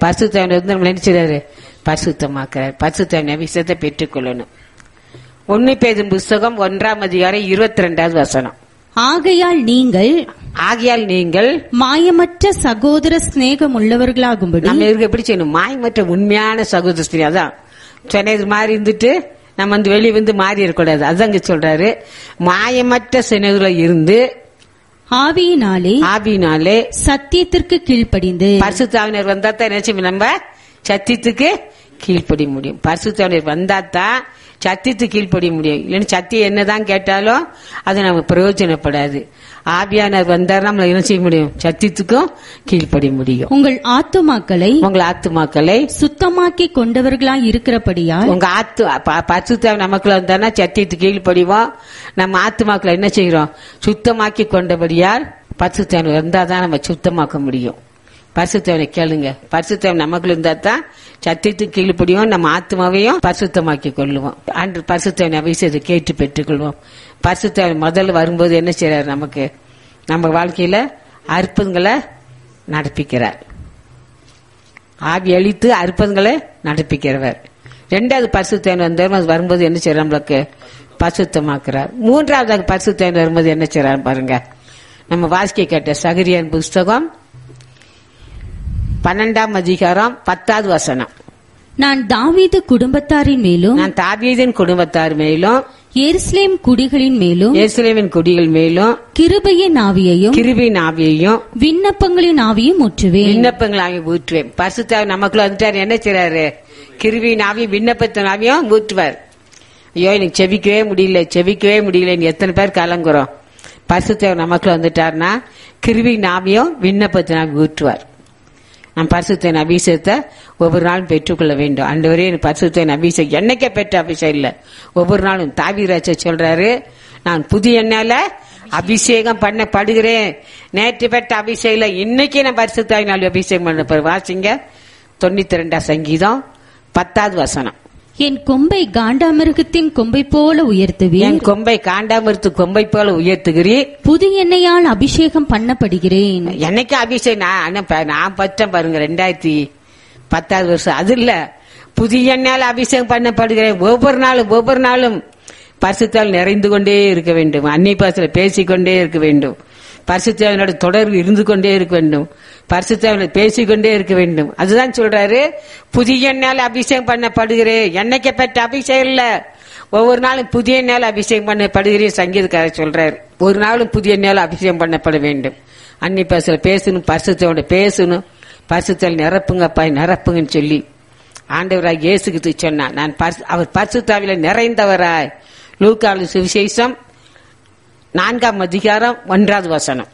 பரிசுத்தவனை வந்து நம்ம நினைச்சிடாரு பரிசுத்தமாக்குறார் பரிசுத்தவன் அபிஷேகத்தை பெற்றுக்கொள்ளணும் ஒன்னு பேதும் புஸ்தகம் ஒன்றாம் அதிகாரம் இருபத்தி ரெண்டாவது வசனம் ஆகையால் நீங்கள் ஆகையால் நீங்கள் மாயமற்ற சகோதர சிநேகம் உள்ளவர்களாகும்படி நம்ம இருக்க எப்படி செய்யணும் மாயமற்ற உண்மையான சகோதரி அதான் சொன்னது மாதிரி இருந்துட்டு நம்ம வந்து வெளியே வந்து மாறி இருக்கக்கூடாது அதான் இங்க சொல்றாரு மாயமற்ற சினதுல இருந்து ஆவியினாலே ஆபினாலே சத்தியத்திற்கு கீழ்ப்படிந்து பரிசுத்தாவினர் வந்தா தான் என்ன செய்யும் நம்ம சத்தியத்துக்கு கீழ்ப்படிய முடியும் பரிசுத்தாவினர் வந்தா தான் சத்தியத்துக்கு கீழ்ப்படிய முடியும் இல்லைன்னு சத்தியம் என்னதான் கேட்டாலும் அது நமக்கு பிரயோஜனப்படாது ஆபியானர் வந்தா நம்மள என்ன செய்ய முடியும் சத்தியத்துக்கும் கீழ்ப்படிய முடியும் உங்கள் ஆத்துமாக்களை உங்கள் ஆத்துமாக்களை சுத்தமாக்கி கொண்டவர்களாய் இருக்கிறபடியால் உங்க ஆத்து ப- பரிசுத்தாவி நமக்குள்ள வந்தானா சத்தியத்துக்கு கீழ்ப்படிவோம் நம்ம ஆத்துமாக்களை என்ன செய்கிறோம் சுத்தமாக்கி கொண்டபடியால் பரிசுத்தாவி வந்தாதான் நம்ம சுத்தமாக்க முடியும் பரிசுத்தவனை கேளுங்க பரிசுத்தவன் நமக்குள்ள இருந்தா தான் சத்தியத்துக்கு கீழ்ப்படியும் நம்ம ஆத்மாவையும் பரிசுத்தமாக்கி கொள்ளுவோம் அன்று பரிசுத்தவன் அபிஷேகத்தை கேட்டு பெற்றுக்கொள்வோம் பரிசுத்தவன் முதல்ல வரும்போது என்ன செய்றாரு நமக்கு நம்ம வாழ்க்கையில அற்புதங்களை நடப்பிக்கிறார் ஆவி அழித்து அற்புதங்களை நடப்பிக்கிறவர் ரெண்டாவது பரிசுத்தேன் வந்தார் அது வரும்போது என்ன செய்யறார் நம்மளுக்கு பரிசுத்தமாக்குறார் மூன்றாவது பரிசுத்தேன் வரும்போது என்ன செய்யறார் பாருங்க நம்ம வாசிக்க கேட்ட சகரியான் புஸ்தகம் பன்னெண்டாம் அதிகாரம் பத்தாவது வசனம் நான் தாவீது குடும்பத்தாரின் மேலும் நான் தாவீதின் குடும்பத்தார் மேலும் எருசலேம் குடிகளின் மேலும் எருசலேமின் குடிகள் மேலும் கிருபையின் ஆவியையும் கிருபின் ஆவியையும் விண்ணப்பங்களின் ஆவியும் முற்றுவேன் விண்ணப்பங்கள் ஆவி ஊற்றுவேன் பரிசுத்தாவி நமக்குள்ள வந்துட்டாரு என்ன செய்றாரு கிருவியின் ஆவியும் விண்ணப்பத்தின் ஆவியும் ஊற்றுவார் ஐயோ எனக்கு செபிக்கவே முடியல செபிக்கவே முடியல எத்தனை பேர் கலங்குறோம் பரிசுத்தாவி நமக்குள்ள வந்துட்டாருன்னா கிருவியின் ஆவியும் விண்ணப்பத்தின் ஆவி ஊற்றுவார் நம் பரிசுத்தின் அபிஷேகத்தை ஒவ்வொரு நாளும் பெற்றுக்கொள்ள வேண்டும் அன்றுவரே எனக்கு பரிசுத்தின் அபிஷேகம் என்னைக்கே பெற்ற அபிஷேகம் இல்ல ஒவ்வொரு நாளும் தாவிராஜ சொல்றாரு நான் புதிய எண்ணால அபிஷேகம் பண்ணப்படுகிறேன் நேற்று பெற்ற அபிஷேகம் இல்ல இன்னைக்கு நான் பரிசுத்தாவினால் அபிஷேகம் பண்ண போறேன். வாசிங்க தொண்ணூத்தி ரெண்டாம் சங்கீதம் பத்தாவது வசனம் என் கொம்பை காண்டாமிருகத்தின் கொம்பை போல உயர்த்துவேன் என் கொம்பை காண்டாமிருத்து கொம்பை போல உயர்த்துகிறீர் புது எண்ணெயால் அபிஷேகம் பண்ணப்படுகிறேன் என்னைக்கு அபிஷேகம் நான் ஆனா ப- நான் பற்றேன் பாருங்க ரெண்டாயிரத்தி பத்தாவது வருஷம் அது இல்ல புதிய எண்ணால் அபிஷேகம் பண்ணப்படுகிறேன் ஒவ்வொரு நாளும் ஒவ்வொரு நாளும் பரிசுத்தால் நிறைந்து கொண்டே இருக்க வேண்டும் அன்னை பாசல பேசிக்கொண்டே இருக்க வேண்டும் பரிசுத்தாவினோட தொடர்பு இருந்து கொண்டே இருக்க வேண்டும் பரிசுத்தாவினர் பேசிக்கொண்டே இருக்க வேண்டும் அதுதான் சொல்றாரு புதிய எண்ணால் அபிஷேகம் பண்ணப்படுகிறேன் என்னைக்கு பெற்ற அபிஷேகம் இல்ல ஒவ்வொரு நாளும் புதிய நாள் அபிஷேகம் பண்ணப்படுகிறேன் சங்கீதக்காரர் சொல்றாரு ஒரு நாளும் புதிய நாள் அபிஷேகம் பண்ணப்பட வேண்டும் அன்னி பேசல பேசணும் பரிசுத்தோட பேசணும் பரிசுத்தல் நிரப்புங்கப்பா நிரப்புங்கன்னு சொல்லி ஆண்டவராய் இயேசுக்கு சொன்னா நான் பரிசு- அவர் பரிசுத்தாவில நிறைந்தவராய் லூக்காலு சுவிசேஷம் நான்காம் அதிகாரம் ஒன்றாவது வசனம்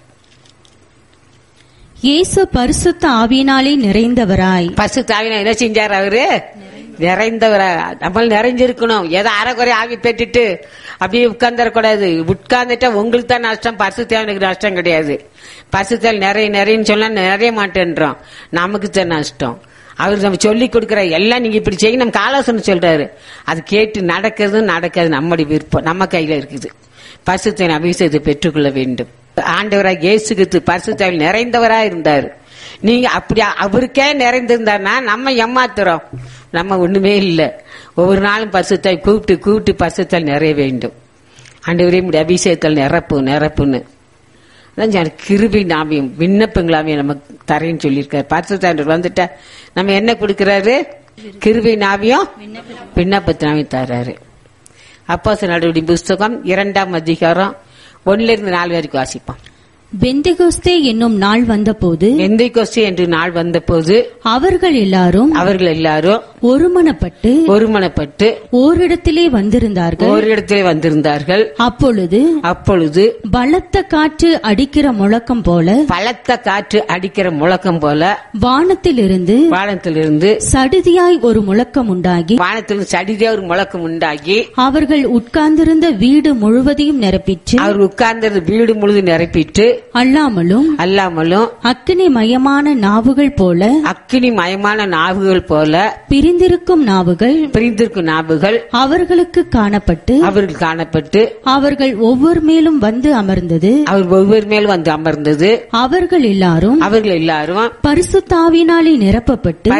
இயேசு பரிசுத்த ஆவியினாலே நிறைந்தவராய் பரிசுத்தாவில என்ன செஞ்சார் அவரு நிறைந்தவரா நம்ம நிறைஞ்சிருக்கணும் ஏதோ அரைக்குறை ஆவி பெற்றுட்டு அப்படியே உட்கார்ந்துடக்கூடாது உட்கார்ந்துட்டா உங்களுக்கு தான் நஷ்டம் பரிசுத்தாவினுக்கு நஷ்டம் கிடையாது பரிசுத்தால் நிறைய நிறையன்னு சொன்னா நிறைய மாட்டேன்றோம் நமக்கு தான் நஷ்டம் அவர் நம்ம சொல்லி கொடுக்கிற எல்லாம் நீங்க இப்படி செய்ய நமக்கு ஆலோசனை சொல்றாரு அது கேட்டு நடக்கிறது நடக்காது நம்முடைய விருப்பம் நம்ம கையில இருக்குது பரிசுத்தின் அபிஷேகத்தை பெற்றுக்கொள்ள வேண்டும் ஆண்டவராக இயேசுகித்து பரிசுத்தாவில் நிறைந்தவராக இருந்தார் நீங்க அப்படி அவருக்கே நிறைந்திருந்தாருன்னா நம்ம ஏமாத்துறோம் நம்ம ஒண்ணுமே இல்லை ஒவ்வொரு நாளும் பரிசுத்தாய் கூப்பிட்டு கூப்பிட்டு பரிசுத்தால் நிறைய வேண்டும் ஆண்டவரே முடிய அபிஷேகத்தால் நிரப்பு நிரப்புன்னு அதான் சொன்னாரு, கிருபை நாமியம் விண்ணப்பங்களாமியம் நமக்கு தரேன்னு சொல்லியிருக்காரு பரிசுத்தாண்டர் வந்துட்டா நம்ம என்ன கொடுக்கறாரு கிருபை நாவியம் விண்ணப்பத்தினாவையும் தர்றாரு அப்போ நடவடிக்கை புஸ்தகம் இரண்டாம் அதிகாரம் ஒன்னுல இருந்து நாலு வரைக்கும் வாசிப்போம் பெந்தெகோஸ்தே என்னும் நாள் வந்தபோது எந்தை கொஸ்து என்று நாள் வந்தபோது அவர்கள் எல்லாரும் அவர்கள் எல்லாரும் ஒருமனப்பட்டு ஒருமனப்பட்டு ஓரிடத்திலே வந்திருந்தார்கள் ஒரு இடத்திலே வந்திருந்தார்கள் அப்பொழுது அப்பொழுது பலத்த காற்று அடிக்கிற முழக்கம் போல பலத்த காற்று அடிக்கிற முழக்கம் போல வானத்திலிருந்து வானத்திலிருந்து சடுதியாய் ஒரு முழக்கம் உண்டாகி வானத்திலிருந்து சடிதே ஒரு முழக்கம் உண்டாகி அவர்கள் உட்கார்ந்திருந்த வீடு முழுவதையும் நிரப்பிற்று அவர் உட்கார்ந்தது வீடு முழுது நிரப்பிட்டு அல்லாமலும் அல்லாமலும் அக்கினி மயமான நாவுகள் போல அக்கினி மயமான நாவுகள் போல பிரிந்திருக்கும் நாவுகள் பிரிந்திருக்கும் நாவுகள் அவர்களுக்கு காணப்பட்டு அவர்கள் காணப்பட்டு அவர்கள் ஒவ்வொரு மேலும் வந்து அமர்ந்தது அவர் ஒவ்வொரு மேல் வந்து அமர்ந்தது அவர்கள் எல்லாரும் அவர்கள் எல்லாரும் பரிசுத்தாவினாலே நிரப்பப்பட்டு